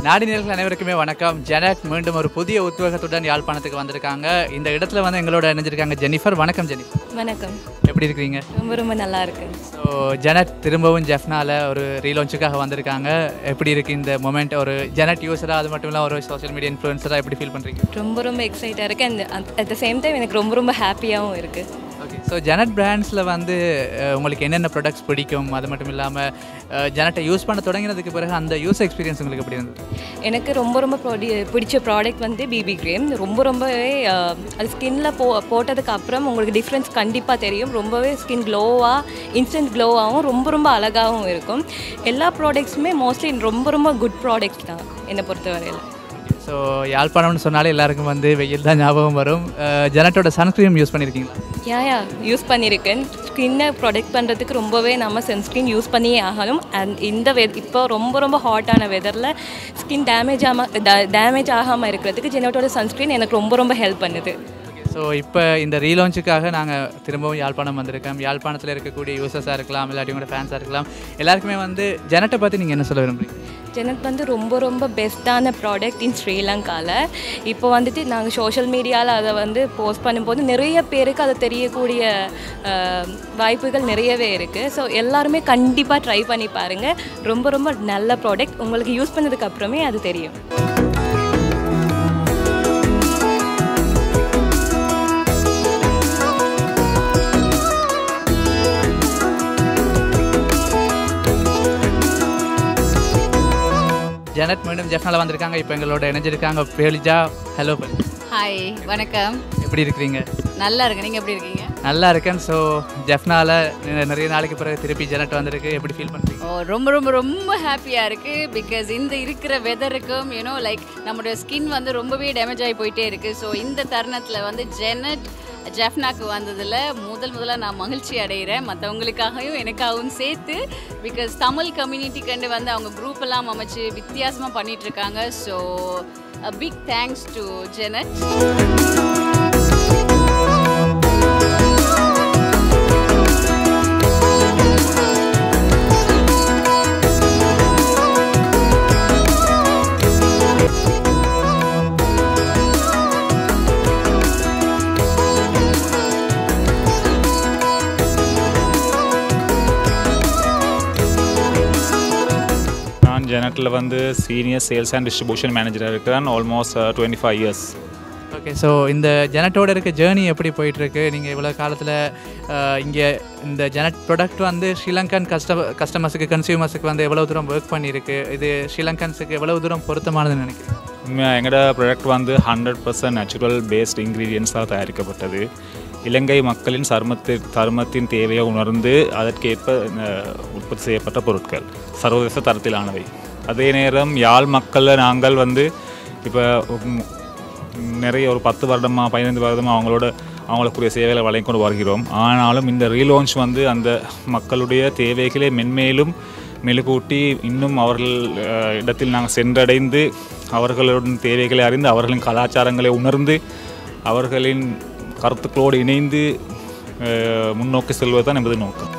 நாடி நேர்கள் அனைவருக்குமே வணக்கம் ஜெனட் மீண்டும் ஒரு புதிய உத்வேகத்துடன் யாழ்ப்பாணத்துக்கு வந்திருக்காங்க இந்த இடத்துல வந்து எங்களோட இணைஞ்சிருக்காங்க ஜெனிஃபர் வணக்கம் ஜெனிஃபர் வணக்கம் எப்படி இருக்கிறீங்க ரொம்ப ரொம்ப நல்லா இருக்கு ஸோ ஜெனட் திரும்பவும் ஜெஃப்னால ஒரு ரீலான்ச்சுக்காக வந்திருக்காங்க எப்படி இருக்கு இந்த மொமெண்ட் ஒரு ஜெனட் யூஸராக அது மட்டும் இல்லாமல் ஒரு சோஷியல் மீடியா இன்ஃப்ளூன்சராக எப்படி ஃபீல் பண்ணுறீங்க ரொம்ப ரொம்ப எக்ஸைட்டாக இருக்கு and at the same time எனக்கு ரொம்ப ரொம்ப ஹாப்பியாகவும் இருக்கு ஓகே ஸோ ஜெனட் பிராண்ட்ஸில் வந்து அஹ், உங்களுக்கு என்னென்ன ப்ராடக்ட்ஸ் பிடிக்கும் அது மட்டும் இல்லாமல் ஜெனட்டை யூஸ் பண்ண தொடங்கினதுக்கு பிறகு அந்த யூஸ் எக்ஸ்பீரியன்ஸ் உங்களுக்கு எப்படி இருந்தது எனக்கு ரொம்ப ரொம்ப ப்ராடி பிடிச்ச ப்ராடக்ட் வந்து பிபி க்ரீம் ரொம்ப ரொம்பவே அஹ், அது ஸ்கின்ல போ போட்டதுக்கு அப்புறம் உங்களுக்கு டிஃப்ரென்ஸ் கண்டிப்பாக தெரியும் ரொம்பவே ஸ்கின் க்ளோவாக இன்ஸ்டன்ட் க்ளோவாகவும் ரொம்ப ரொம்ப அழகாகவும் இருக்கும் எல்லா ப்ராடக்ட்ஸுமே மோஸ்ட்லி ரொம்ப ரொம்ப குட் ப்ராடக்ட்ஸ் தான் என்னை பொறுத்தவரையில் ஸோ யாழ்ப்பாணம்னு சொன்னாலே எல்லாருக்கும் வந்து வெயில் தான் ஞாபகம் வரும் அஹ், ஜெனட்டோட சன்ஸ்க்ரீம் யூஸ் பண்ணியிருக்கீங்களா யா யா யூஸ் பண்ணியிருக்கேன் ஸ்கின்னை ப்ரொடெக்ட் பண்ணுறதுக்கு ரொம்பவே நம்ம சன்ஸ்க்ரீன் யூஸ் பண்ணியே ஆகணும் அண்ட் இந்த வெ இப்போ ரொம்ப ரொம்ப ஹாட்டான வெதரில் ஸ்கின் டேமேஜ் ஆகாம டேமேஜ் ஆகாமல் இருக்கிறதுக்கு ஜெனோட்டோட சன்ஸ்க்ரீன் எனக்கு ரொம்ப ரொம்ப ஹெல்ப் பண்ணுது ஸோ இப்போ இந்த ரீலான்ச்சுக்காக நாங்கள் திரும்பவும் யாழ்ப்பாணம் வந்திருக்கோம் யாழ்ப்பாணத்தில் இருக்கக்கூடிய யூசர்ஸாக இருக்கலாம் இல்லாட்டி உங்களோட ஃபேன்ஸாக இருக்கலாம் எல்லாருக்குமே வந்து ஜெனட்டை பற்றி நீங்கள் என்ன சொல்ல விரும்புறீங்க ஜெனட் வந்து ரொம்ப ரொம்ப பெஸ்ட்டான ப்ராடக்ட் இன் ஸ்ரீலங்காவில் இப்போ வந்துட்டு நாங்கள் சோஷியல் மீடியாவில் அதை வந்து போஸ்ட் பண்ணும்போது நிறைய பேருக்கு அது தெரியக்கூடிய அஹ், வாய்ப்புகள் நிறையவே இருக்குது ஸோ எல்லாருமே கண்டிப்பாக ட்ரை பண்ணி பாருங்கள் ரொம்ப ரொம்ப நல்ல ப்ராடக்ட் உங்களுக்கு யூஸ் பண்ணதுக்கு அப்புறமே அது தெரியும் ஜெனட் மீண்டும் ஜெஃப்னால வந்திருக்காங்க இப்போ எங்களோட இணைஞ்சிருக்காங்க பேலிஜா ஹலோ ஹாய் வணக்கம் எப்படி இருக்கிறீங்க நல்லா இருக்கு நீங்கள் எப்படி இருக்கீங்க நல்லா இருக்கேன் ஸோ ஜெஃப்னால நிறைய நாளைக்கு பிறகு திருப்பி ஜெனட் வந்திருக்கு எப்படி ஃபீல் பண்ணுறீங்க ஓ ரொம்ப ரொம்ப ரொம்ப ஹாப்பியாக இருக்குது பிகாஸ் இந்த இருக்கிற வெதருக்கும் யூனோ லைக் நம்மளுடைய ஸ்கின் வந்து ரொம்பவே டேமேஜ் ஆகி போயிட்டே இருக்குது ஸோ இந்த தருணத்தில் வந்து ஜெனட் ஜெஃப்னாக்கு வந்ததில் முதல் முதல்ல நான் மகிழ்ச்சி அடைகிறேன் மற்றவங்களுக்காகவும் எனக்காகவும் சேர்த்து பிகாஸ் தமிழ் கம்யூனிட்டி கண்டு வந்து அவங்க குரூப் எல்லாம் அமைச்சு வித்தியாசமாக பண்ணிட்டு இருக்காங்க ஸோ பிக் தேங்க்ஸ் டு ஜெனட் நான் ஜெனட்டில் வந்து சீனியர் சேல்ஸ் அண்ட் டிஸ்ட்ரிபியூஷன் மேனேஜராக இருக்கிறேன் almost twenty five years okay so இந்த ஜெனட்டோட இருக்க ஜேர்னி எப்படி போயிட்டுருக்கு நீங்கள் இவ்வளோ காலத்தில் இங்கே இந்த ஜெனட் ப்ராடக்ட் வந்து ஸ்ரீலங்கன் கஸ்ட கஸ்டமர்ஸுக்கு கன்சியூமர்ஸுக்கு வந்து எவ்வளோ தூரம் ஒர்க் பண்ணியிருக்கு இது ஸ்ரீலங்கன்ஸுக்கு எவ்வளோ தூரம் பொருத்தமானதுன்னு நினைக்கிறேன் உண்மையாக எங்களோட ப்ராடக்ட் வந்து ஹண்ட்ரட் பர்சன்ட் நேச்சுரல் பேஸ்ட் இன்க்ரீடியன்ஸாக தயாரிக்கப்பட்டது இலங்கை மக்களின் சருமத்து சருமத்தின் தேவையை உணர்ந்து அதற்கேற்ப அஹ், உற்பத்தி செய்யப்பட்ட பொருட்கள் சர்வதேச தரத்திலானவை அதே நேரம் யாழ் மக்களை நாங்கள் வந்து இப்போ நிறைய ஒரு பத்து வருடமாக பதினைந்து வருடமாக அவங்களோட அவங்களுக்குரிய சேவைகளை வழங்கி கொண்டு வருகிறோம் ஆனாலும் இந்த ரீலான்ச் வந்து அந்த மக்களுடைய தேவைகளை மென்மேலும் மெழுகூட்டி இன்னும் அவர்கள் அஹ், இடத்தில் நாங்கள் சென்றடைந்து அவர்களுடன் தேவைகளை அறிந்து அவர்களின் கலாச்சாரங்களை உணர்ந்து அவர்களின் கருத்துக்களோடு இணைந்து அஹ், முன்னோக்கி செல்வது தான் என்பது நோக்கம்